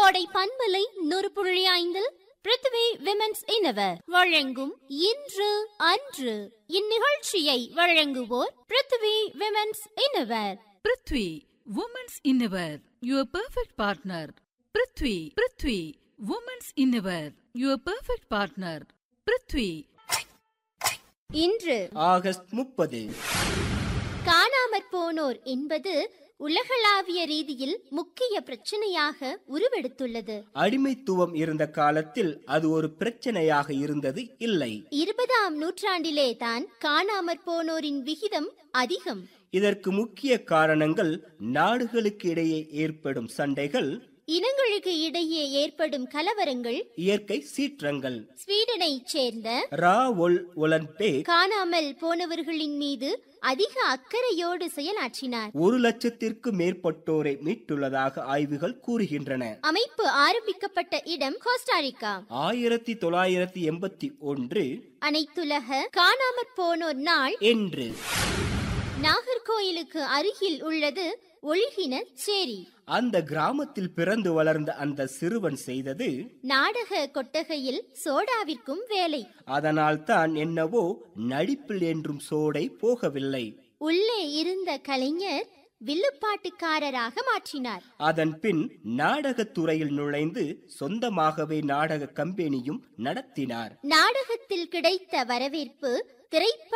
கோடை பண்பலை நூறு புள்ளி ஐந்தில் பிருத்திவி விமென்ஸ் இனவர் வழங்கும் இன்று அன்று இந்நிகழ்ச்சியை வழங்குவோர் Prithvi women's innerwear Prithvi women's innerwear your perfect partner Prithvi Prithvi women's innerwear your perfect partner Prithvi இன்று ஆகஸ்ட் முப்பது காணாமற் போனோர் என்பது உலகளாவிய ரீதியில் முக்கிய பிரச்சனையாக உருவெடுத்துள்ளது அடிமைத்துவம் இருந்த காலத்தில் அது ஒரு பிரச்சனையாக இருந்தது இல்லை இருபதாம் நூற்றாண்டிலே தான் காணாமற் போனோரின் விகிதம் அதிகம் இதற்கு முக்கிய காரணங்கள் நாடுகளுக்கு இடையே ஏற்படும் சண்டைகள் இனங்களுக்கு இடையே ஏற்படும் கலவரங்கள் இயற்கை சீற்றங்கள் ஸ்வீடனைச் சேர்ந்த ரா ஒல் ஒலன்பே காணாமல் போனவர்களின் மீது அதிக அக்கறையோடு செயலாற்றினார் ஒரு லட்சத்திற்கு மேற்பட்டோரை மீட்டுள்ளதாக ஆய்வுகள் கூறுகின்றன அமைப்பு ஆரம்பிக்கப்பட்ட இடம் கோஸ்டாரிக்கா ஆயிரத்தி தொள்ளாயிரத்தி எண்பத்தி ஒன்று அனைத்துலக காணாமற் போனோர் நாள் என்று நாகர்கோயிலுக்கு அருகில் உள்ளது ஒழுகின சேரி அந்த கிராமத்தில் பிறந்து வளர்ந்த அந்த சிறுவன் செய்தது நாடக கொட்டகையில் சோடாவிற்கும் வேலை அதனால் தான் என்னவோ நடிப்பில் என்றும் சோடை போகவில்லை உள்ளே இருந்த கலைஞர் வில்லுப்பாட்டுக்காரராக மாற்றினார் அதன் பின் நாடகத் துறையில் நுழைந்து சொந்தமாகவே நாடக கம்பெனியும் நடத்தினார் நாடகத்தில் கிடைத்த வரவேற்பு திரைப்பட